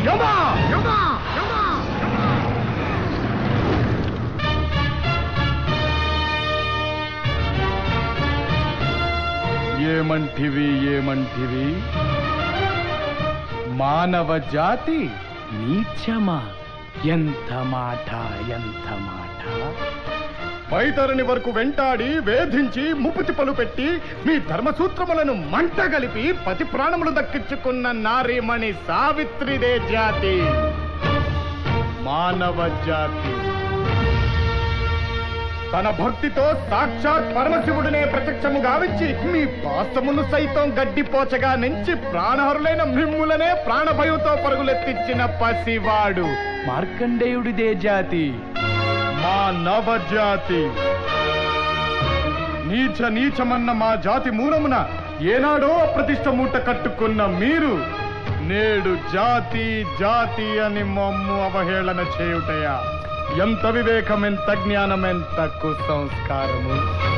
యమా యమా యమా ఏమంటివి ఏమంటివి మానవ జాతి నీచమా ఎంత మాట ఎంత మాట వైతరుని వరకు వెంటాడి వేధించి ముప్పు పలు పెట్టి మీ ధర్మసూత్రములను మంట గలిపి పతి ప్రాణములు దక్కించుకున్న నారీమణి సావిత్రిదే జాతి మానవ జాతి తన భక్తితో సాక్షాత్ పరమశివుడినే ప్రత్యక్షము గావించి మీ పాసమును సైతం గడ్డిపోచగా నుంచి ప్రాణహరులైన మిమ్ములనే ప్రాణభయంతో పరుగులెత్తించిన పసివాడు మార్కండేయుడిదే జాతి మా నవజాతి నీచ నీచమన్న మా జాతి మూలమున ఏనాడో అప్రతిష్ట మూట కట్టుకున్న మీరు నేడు జాతి జాతి అని మమ్ము అవహేళన చేయుటయా ఎంత వివేకం ఎంత జ్ఞానం ఎంత కుసంస్కారము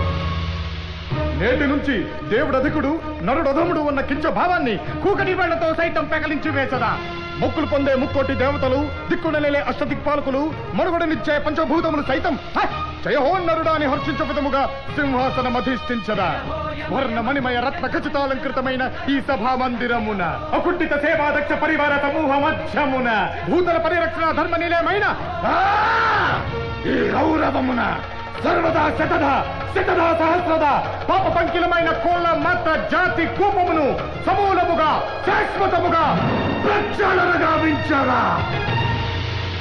నేటి నుంచి దేవుడు అధికుడు నరుడు అధముడు ఉన్న కించ భావాన్ని కూకటి వేళ్లతో సైతం పెకలించి వేసదా మొక్కులు పొందే ముక్కోటి దేవతలు దిక్కునలేలే అష్టదిక్పాలకులు మనుగడనిచ్చే పంచభూతములు సైతం హ! జయహో నరుడా అని హర్షించ విధముగా సింహాసనం అధిష్ఠించదా వర్ణ మణిమయ రత్న ఖచ్చితాలంకృతమైన ఈ సభా మందిరమున అకుంఠిత సేవా దక్ష పరివార సమూహ మధ్యమున భూతల పరిరక్షణ ధర్మ నిలయమైన ఆ! ఈ గౌరవమున సర్వదా శతద శతద సహస్రద పాప పంకిలమైన కోళ్ళ మాత్ర జాతి కూపమును సమూలముగా శాశ్వతముగా ప్రక్షాళన గావించరా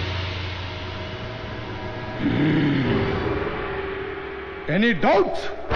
ఎనీ డౌట్స్